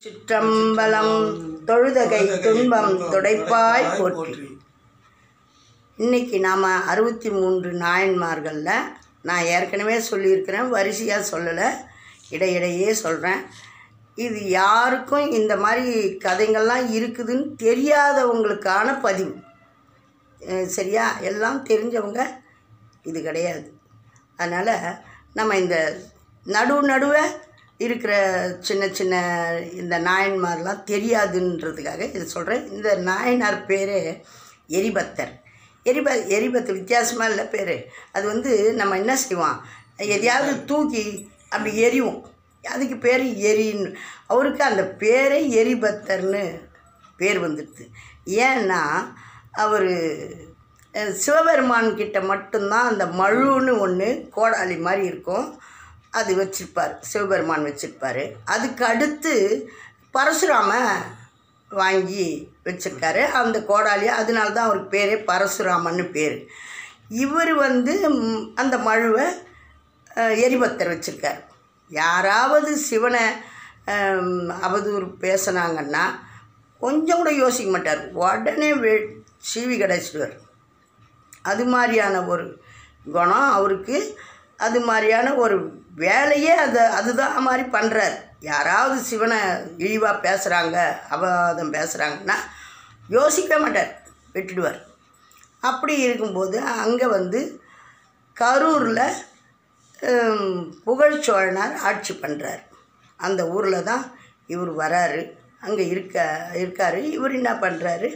சிற்றம்பலம் தொழுதகை துன்பம் துடைப்பாய் போற்றி இன்னைக்கு நாம் அறுபத்தி மூன்று நாயன்மார்களில் நான் ஏற்கனவே சொல்லியிருக்கிறேன் வரிசையாக சொல்லலை இடையிடையே சொல்கிறேன் இது யாருக்கும் இந்த மாதிரி கதைங்கள்லாம் இருக்குதுன்னு தெரியாதவங்களுக்கான பதிவு அஹ் சரியா எல்லாம் தெரிஞ்சவங்க இது கிடையாது அதனால் நம்ம இந்த நடு நடுவே இருக்கிற சின்ன சின்ன இந்த நாயன்மார்லாம் தெரியாதுன்றதுக்காக இது சொல்கிறேன் இந்த நாயனார் பேர் எரிபத்தர் எரிப எரிபத்து வித்தியாசமாக இல்லை பேர் அது வந்து நம்ம என்ன செய்வோம் எதையாவது தூக்கி அப்படி எரிவோம் அதுக்கு பேர் எரின்னு அவருக்கு அந்த பேரே எரிபத்தர்னு பேர் வந்துடுது ஏன்னா அவர் சிவபெருமான் கிட்ட மட்டும்தான் அந்த மழுன்னு ஒன்று கோடாலி மாதிரி இருக்கும் அது வச்சிருப்பார் சிவபெருமான் வச்சிருப்பார் அதுக்கு அடுத்து பரசுராம வாங்கி வச்சிருக்காரு அந்த கோடாலி அதனால தான் அவருக்கு பேரே பரசுராமன்னு பேர் இவர் வந்து ம், அந்த மழுவை அஹ், எரிபத்தர் வச்சுருக்கார் யாராவது சிவனை அம், அவதூறு பேசுனாங்கன்னா கொஞ்சம் கூட யோசிக்க மாட்டார் உடனே வெ சீவி கடைச்சிடுவார் அது மாதிரியான ஒரு குணம் அவருக்கு அது மாதிரியான ஒரு வேலையே அதை அதுதான் மாதிரி பண்ணுறார் யாராவது சிவனை இழிவாக பேசுகிறாங்க அபவாதம் பேசுகிறாங்கன்னா யோசிக்கவே மாட்டார் விட்டுடுவார் அப்படி இருக்கும்போது அங்கே வந்து கரூரில் ஹம், புகழ்ச்சோழனார் ஆட்சி பண்ணுறார் அந்த ஊரில் தான் இவர் வராரு அங்கே இருக்க இருக்கார் இவர் என்ன பண்ணுறாரு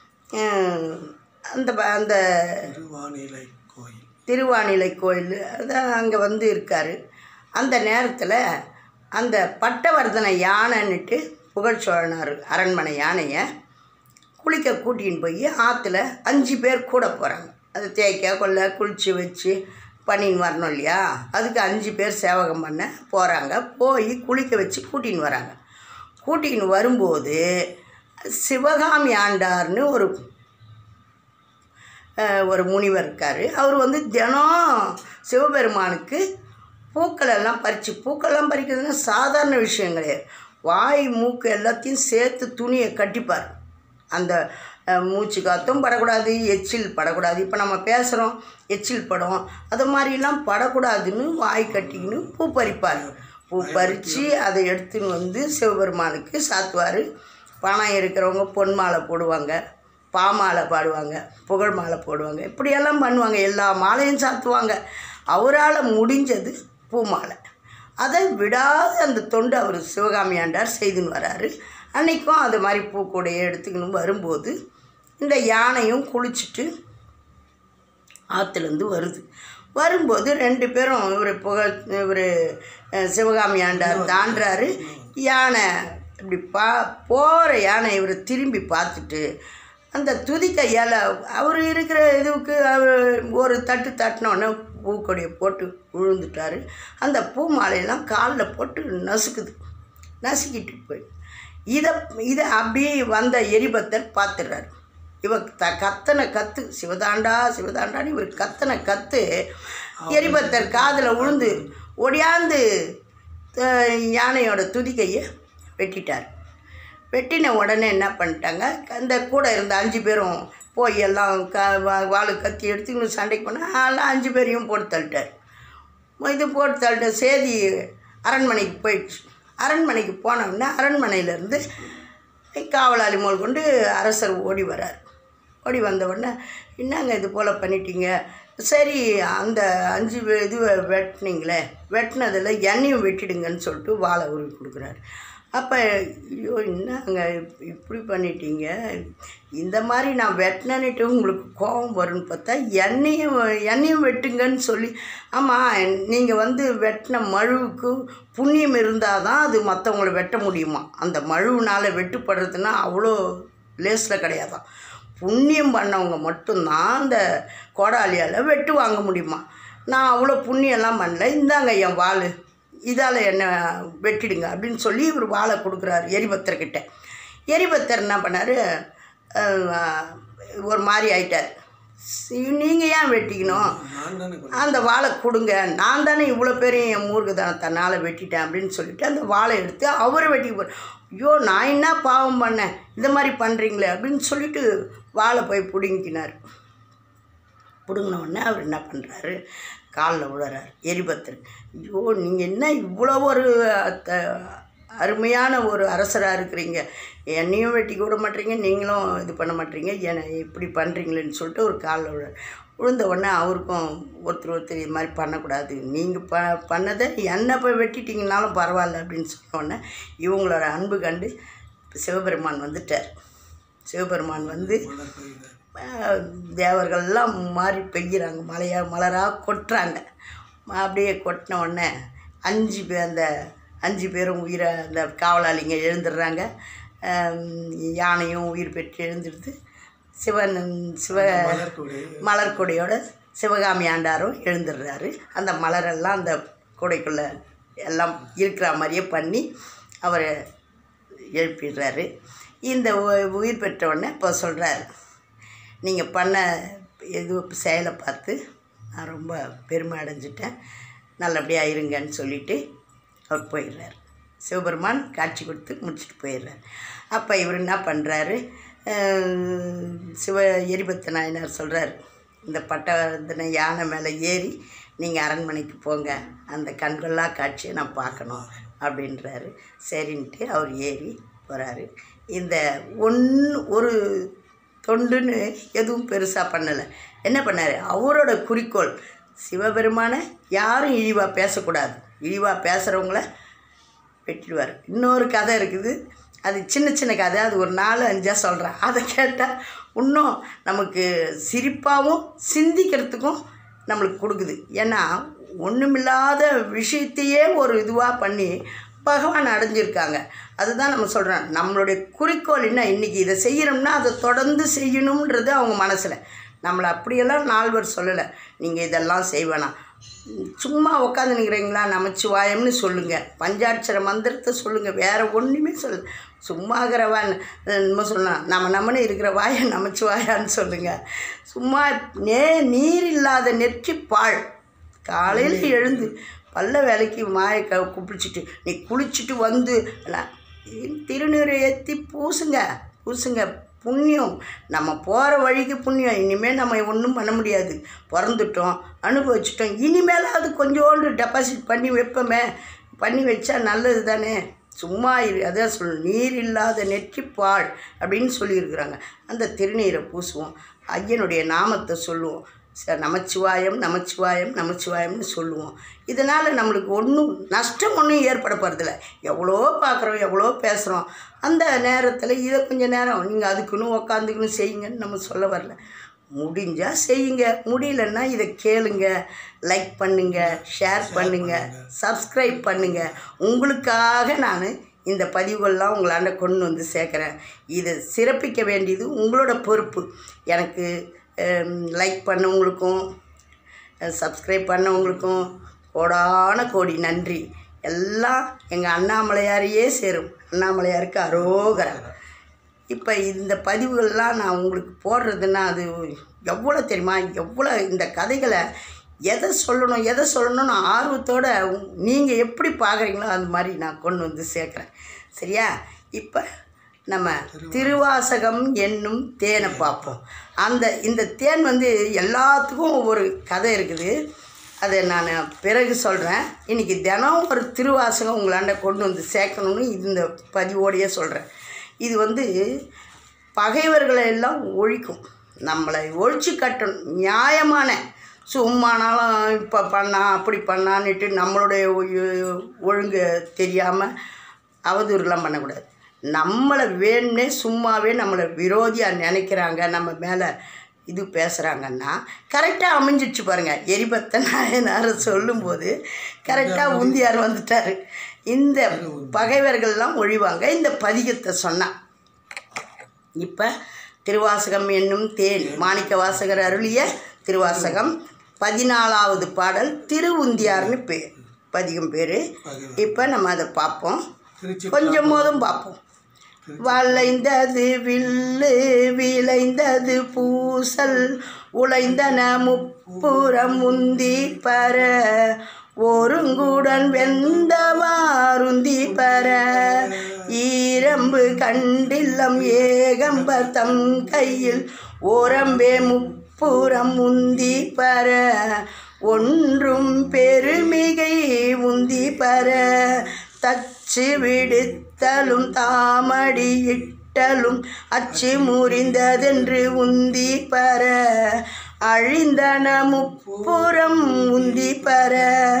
அந்த ப- அந்த திருவானிலை கோயில் திருவானிலை கோயில் அதான் அங்கே வந்து இருக்கார் அந்த நேரத்தில் அந்த பட்டவர்தன யானைன்னுட்டு புகழ்ச்சோழனார் அரண்மனை யானையை குளிக்க கூட்டின்னு போய் ஆற்றுல அஞ்சு பேர் கூட போகிறாங்க அது தேய்க்க கொள்ள குளித்து வச்சு பண்ணின்னு வரணும் இல்லையா அதுக்கு அஞ்சு பேர் சேவகம் பண்ண போகிறாங்க போய் குளிக்க வச்சு கூட்டின்னு வராங்க கூட்டின்னு வரும்போது சிவகாமி ஆண்டார்னு ஒரு அஹ், ஒரு முனிவர் இருக்கார் அவர் வந்து தினம் சிவபெருமானுக்கு பூக்கள் எல்லாம் பறித்து பூக்கள்லாம் பறிக்கிறதுனா சாதாரண விஷயம் கிடையாது வாய் மூக்கு எல்லாத்தையும் சேர்த்து துணியை கட்டிப்பார் அந்த அஹ், மூச்சு காத்தும் படக்கூடாது எச்சில் படக்கூடாது இப்போ நம்ம பேசுகிறோம் எச்சில் படம் அது மாதிரிலாம் படக்கூடாதுன்னு வாய் கட்டிக்கின்னு பூ பறிப்பார் பூ பறித்து அதை எடுத்துன்னு வந்து சிவபெருமானுக்கு சாத்துவார் பணம் இருக்கிறவங்க பொன் மாலை போடுவாங்க பாமாலை பாடுவாங்க புகழ் மாலை போடுவாங்க இப்படியெல்லாம் பண்ணுவாங்க எல்லா மாலையும் சாத்துவாங்க அவரால் முடிஞ்சது பூ மாலை அதை விடாத அந்த தொண்டு அவர் சிவகாமி ஆண்டார் செய்துன்னு வராரு அன்றைக்கும் அது மாதிரி பூக்கூடையை எடுத்துக்கணும் வரும்போது இந்த யானையும் குளிச்சுட்டு ஆற்றுலேருந்து வருது வரும்போது ரெண்டு பேரும் இவர் புகழ் இவர் சிவகாமி ஆண்டார் தாண்டுறாரு யானை இப்படி பா போகிற யானை இவர் திரும்பி பார்த்துட்டு அந்த துதி கையால் அவர் இருக்கிற இதுவுக்கு அவர் ஒரு தட்டு தட்டினோடனே பூக்கொடியை போட்டு விழுந்துட்டார் அந்த பூ மாலையெல்லாம் காலில் போட்டு நசுக்குது நசுக்கிட்டு போய் இதை இதை அப்படியே வந்த எரிபத்தர் பார்த்துடுறாரு இவ த கத்தனை கத்து சிவதாண்டா சிவதாண்டான்னு இவர் கத்தனை கத்து எரிபத்தர் காதில் விழுந்து ஒடியாந்து அஹ், யானையோட துதிக்கையை வெட்டிட்டார் வெட்டின உடனே என்ன பண்ணிட்டாங்க அந்த கூட இருந்த அஞ்சு பேரும் போய் எல்லாம் க வா- வாளு கத்தி எடுத்துக்கின்னு சண்டைக்கு போனால் எல்லாம் அஞ்சு பேரையும் போட்டு தள்ளிட்டார் இது போட்டு தள்ளிட்ட சேதி அரண்மனைக்கு போயிடுச்சு அரண்மனைக்கு போனோடனே அரண்மனையிலேருந்து காவலாளி முதல் கொண்டு அரசர் ஓடி வரார் ஓடி வந்த உடனே என்னங்க இது போல் பண்ணிட்டீங்க சரி அந்த அஞ்சு வே- இது வெட்டினீங்களே வெட்டினதில் எண்ணெயும் வெட்டிடுங்கன்னு சொல்லிட்டு வாழை உருவி கொடுக்குறாரு அப்போ ஐயோ என்னங்க இப்- இப்படி பண்ணிட்டீங்க இந்த மாதிரி நான் வெட்டினேன்னுட்டு உங்களுக்கு கோபம் வரும்னு பார்த்தா எண்ணெயும் எண்ணெயும் வெட்டுங்கன்னு சொல்லி ஆமாம் நீங்கள் வந்து வெட்டின மழுவுக்கு புண்ணியம் இருந்தால் தான் அது மற்றவங்கள வெட்ட முடியுமா அந்த மழுவுனால் வெட்டுப்படுறதுன்னா அவ்வளோ லேஸில் கிடையாதான் புண்ணியம் பண்ணவங்க மட்டும்தான் அந்த கோடாலியால் வெட்டு வாங்க முடியுமா நான் அவ்வளோ புண்ணியம்லாம் பண்ணல இந்தாங்க என் வாள் இதால் என்ன வெட்டிடுங்க அப்படின்னு சொல்லி இவர் வாழை கொடுக்குறாரு எரிபத்தர்கிட்ட எரிபத்தர் என்ன பண்ணார் ஒரு மாதிரி ஆயிட்டார் நீங்கள் ஏன் வெட்டிக்கணும் நான் தானே பண்ணேன். அந்த வாழை கொடுங்க நான் தானே இவ்வளோ பேரையும் என் மூர்க்கதனத்தனால வெட்டிட்டேன் அப்படின்னு சொல்லிட்டு அந்த வாழை எடுத்து அவரை வெட்டி போ ஐயோ நான் என்ன பாவம் பண்ணேன் இந்த மாதிரி பண்ணுறீங்களே அப்படின்னு சொல்லிட்டு வாழை போய் பிடுங்கினார் பிடுங்கின உடனே அவர் என்ன பண்ணுறாரு காலில் விழுறாரு எரிபத்தர் ஐயோ நீங்கள் என்ன இவ்வளோ ஒரு த- அருமையான ஒரு அரசராக இருக்கிறீங்க என்னையும் வெட்டி கூட மாட்டீங்க நீங்களும் இது பண்ண மாட்டீங்க என்னை இப்படி பண்ணுறீங்களேன்னு சொல்லிட்டு ஒரு காலில் விழ விழுந்த உடனே அவருக்கும் ஒருத்தர் ஒருத்தர் இது மாதிரி பண்ணக்கூடாது நீங்கள் ப பண்ணதை என்னை போய் வெட்டிட்டீங்கனாலும் பரவாயில்ல அப்படின்னு சொன்ன உடனே இவங்களோட அன்பு கண்டு சிவபெருமான் வந்துட்டார் சிவபெருமான் வந்து மலர் கோயில் அஹ், தேவர்கள்லாம் மாறி பெய்கிறாங்க மலையாக மலராக கொட்டுறாங்க அப்படியே கொட்டின உடனே அஞ்சு பேர் அந்த அஞ்சு பேரும் உயிரை அந்த காவலாளிங்க எழுந்துடுறாங்க அஹ், யானையும் உயிர் பெற்று எழுந்துடுது சிவன் சிவ மலர் கொடி மலர்கொடியோட சிவகாமி ஆண்டாரும் எழுந்துடுறாரு அந்த மலரெல்லாம் அந்த கொடைக்குள்ளே எல்லாம் இருக்கிற மாதிரியே பண்ணி அவரை எழுப்பிடுறாரு இந்த உ- உயிர் பெற்ற உடனே இப்போ சொல்கிறாரு நீங்கள் பண்ண இது செயலை பார்த்து நான் ரொம்ப பெருமை அடைஞ்சிட்டேன் நல்லபடியாக இருங்கன்னு சொல்லிட்டு அவர் போயிடுறாரு சிவபெருமான் காட்சி கொடுத்து முடிச்சுட்டு போயிடுறாரு அப்போ இவர் என்ன பண்ணுறாரு சிவ எரிபத்த நாயனார் சொல்கிறார் இந்த பட்டவர்தனை யானை மேலே ஏறி நீங்கள் அரண்மனைக்கு போங்க அந்த கண்கொள்ளா காட்சியை நான் பார்க்கணும் அப்படின்றாரு சரின்ட்டு அவர் ஏறி போகிறாரு இந்த ஒன்று ஒரு தொண்டுன்னு எதுவும் பெருசாக பண்ணலை என்ன பண்ணார் அவரோட குறிக்கோள் சிவபெருமானை யாரும் இழிவாக பேசக்கூடாது இழிவாக பேசுகிறவங்கள வெட்டிடுவார் இன்னொரு கதை இருக்குது அது சின்ன சின்ன கதை அது ஒரு நாலு அஞ்சாக சொல்கிறேன் அதை கேட்டால் இன்னும் நமக்கு சிரிப்பாகவும் சிந்திக்கிறதுக்கும் நம்மளுக்கு கொடுக்குது ஏன்னா ஒன்றுமில்லாத விஷயத்தையே ஒரு இதுவாக பண்ணி பகவான் அடைஞ்சிருக்காங்க அதுதான் நம்ம சொல்கிறோம் நம்மளுடைய குறிக்கோள் என்ன இன்றைக்கி இதை செய்யணும்னா அதை தொடர்ந்து செய்யணுன்றது அவங்க மனசில் நம்மளை அப்படியெல்லாம் நால்வர் சொல்லலை நீங்கள் இதெல்லாம் செய்வேணாம் சும்மா உட்காந்து நிற்கிறீங்களா நமச்சிவாயம்னு சொல்லுங்கள் பஞ்சாட்சர மந்திரத்தை சொல்லுங்கள் வேறு ஒன்றுமே சொல்லு சும்மா இருக்கிறவன் நம்ம சொல்லலாம் நம்ம நம்மனே இருக்கிற வாயை நமச்சிவாயான்னு சொல்லுங்கள் சும்மா நே நீர் இல்லாத நெற்றி பாழ் காலையில் எழுந்து பல்ல வேலைக்கு மாயை க குப்பிச்சிட்டு நீ குளிச்சுட்டு வந்து எல்லாம் திருநீரை ஏற்றி பூசுங்க பூசுங்க புண்ணியம் நம்ம போகிற வழிக்கு புண்ணியம் இனிமேல் நம்ம ஒன்றும் பண்ண முடியாது பிறந்துட்டோம் அனுபவிச்சிட்டோம் இனிமேலாவது கொஞ்சோண்டு டெபாசிட் பண்ணி வைப்போமே பண்ணி வச்சா நல்லது தானே சும்மா இரு அதான் சொல் நீர் இல்லாத நெற்றிப்பாள் அப்படின்னு சொல்லியிருக்கிறாங்க அந்த திருநீரை பூசுவோம் ஐயனுடைய நாமத்தை சொல்லுவோம் ச நமச்சிவாயம் நமச்சிவாயம் நமச்சிவாயம்னு சொல்லுவோம் இதனால் நம்மளுக்கு ஒன்றும் நஷ்டம் ஒன்றும் ஏற்பட போகிறதில்ல எவ்வளோ பார்க்குறோம் எவ்வளோ பேசுகிறோம் அந்த நேரத்தில் இதை கொஞ்சம் நேரம் நீங்கள் அதுக்குன்னு உக்காந்துக்குன்னு செய்யுங்கன்னு நம்ம சொல்ல வரல முடிஞ்சால் செய்யுங்க முடியலன்னா இதை கேளுங்க லைக் பண்ணுங்க ஷேர் பண்ணுங்க சப்ஸ்கிரைப் பண்ணுங்க உங்களுக்காக நான் இந்த பதிவுகள்லாம் உங்களாண்ட கொண்டு வந்து சேர்க்குறேன் இதை சிறப்பிக்க வேண்டியது உங்களோட பொறுப்பு எனக்கு லைக் பண்ணவங்களுக்கும் சப்ஸ்கிரைப் பண்ணவங்களுக்கும் கோடான கோடி நன்றி எல்லாம் எங்கள் அண்ணாமலையாரையே சேரும் அண்ணாமலையாருக்கு அரோகரம் இப்போ இந்த பதிவுகள்லாம் நான் உங்களுக்கு போடுறதுன்னா அது எவ்வளோ தெரியுமா எவ்வளோ இந்த கதைகளை எதை சொல்லணும் எதை சொல்லணும்னு ஆர்வத்தோட நீங்கள் எப்படி பார்க்குறீங்களோ அந்த மாதிரி நான் கொண்டு வந்து சேர்க்குறேன் சரியா இப்போ நம்ம திருவாசகம் என்னும் தேனை பார்ப்போம் அந்த இந்த தேன் வந்து எல்லாத்துக்கும் ஒரு கதை இருக்குது அதை நான் பிறகு சொல்கிறேன் இன்றைக்கி தினம் ஒரு திருவாசகம் உங்களாண்ட கொண்டு வந்து சேர்க்கணும்னு இந்த பதிவோடையே சொல்கிறேன் இது வந்து பகைவர்களை எல்லாம் ஒழிக்கும் நம்மளை ஒழிச்சு கட்டணும் நியாயமான சும்மானாலும் இப்போ பண்ணா அப்படி பண்ணான்னுட்டு நம்மளுடைய ஒ- ஒழுங்கு தெரியாமல் அவதூறுலாம் பண்ணக்கூடாது நம்மளை வேணும்னே சும்மாவே நம்மளை விரோதியாக நினைக்கிறாங்க நம்ம மேலே இது பேசுகிறாங்கன்னா கரெக்டாக அமைஞ்சிடுச்சு பாருங்கள் எரிபத்த நாயனார் சொல்லும்போது கரெக்டாக உந்தியார் வந்துட்டார் இந்த பகைவர்கள்லாம் ஒழிவாங்க இந்த பதிகத்தை சொன்னான் இப்போ திருவாசகம் என்னும் தேன் மாணிக்க வாசகர் அருளிய திருவாசகம் பதினாலாவது பாடல் திருவுந்தியார்னு பேர் பதிகம் பேர் இப்போ நம்ம அதை பார்ப்போம் திருச்சி கொஞ்சம் போதும் பார்ப்போம் வளைந்தது வில்லு விளைந்தது பூசல் உழைந்தன முப்புறம் உந்தி பர ஒருங்குடன் வெந்த வாருந்தி பர ஈரம்பு கண்டில்லம் ஏகம்பத்தம் கையில் ஓரம்பே முப்புறம் உந்தி பர ஒன்றும் பெருமிகை உந்தி பர தச்சு விடுத்தலும் தாமடி இட்டலும் அச்சு முறிந்ததென்று உந்தி பர அழிந்தன முப்புறம் உந்தி பர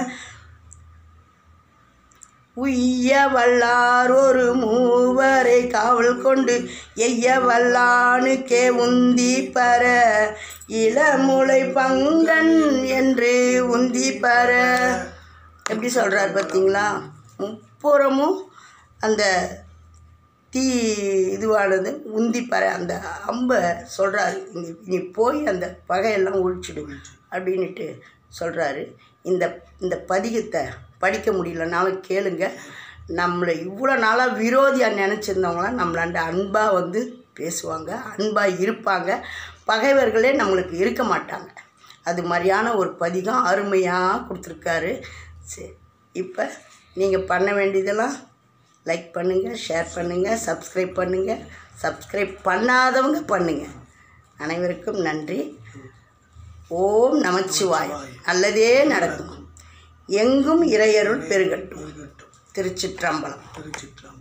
உய்ய வல்லார் ஒரு மூவரை காவல் கொண்டு எய்ய வல்லானுக்கே உந்தி பர இளமுலை பங்கன் என்று உந்தி பர எப்படி சொல்கிறார் பார்த்தீங்களா முப்புறமும் அந்த தீ இதுவானது உந்தி பற அந்த அம்பை சொல்கிறாரு இங்கே நீ போய் அந்த பகையெல்லாம் ஒழிச்சிடு அப்படின்ட்டு சொல்கிறாரு இந்த இந்த பதிகத்தை படிக்க முடியலனாலும் கேளுங்க நம்மளை இவ்வளோ நாளாக விரோதியாக நினச்சிருந்தவங்களாம் நம்மளாண்ட அன்பாக வந்து பேசுவாங்க அன்பாக இருப்பாங்க பகைவர்களே நம்மளுக்கு இருக்க மாட்டாங்க அது மாதிரியான ஒரு பதிகம் அருமையாக கொடுத்துருக்காரு சரி இப்போ நீங்கள் பண்ண வேண்டியதெல்லாம் லைக் பண்ணுங்கள் ஷேர் பண்ணுங்கள் சப்ஸ்கிரைப் பண்ணுங்கள் சப்ஸ்கிரைப் பண்ணாதவங்க பண்ணுங்கள் அனைவருக்கும் நன்றி ஓம் நமச்சிவாய் நல்லதே நடக்கும் எங்கும் இறையருள் பெருகட்டும் இருக்கட்டும் திருச்சிற்றம்பலம் திருச்சிற்றம்பலம்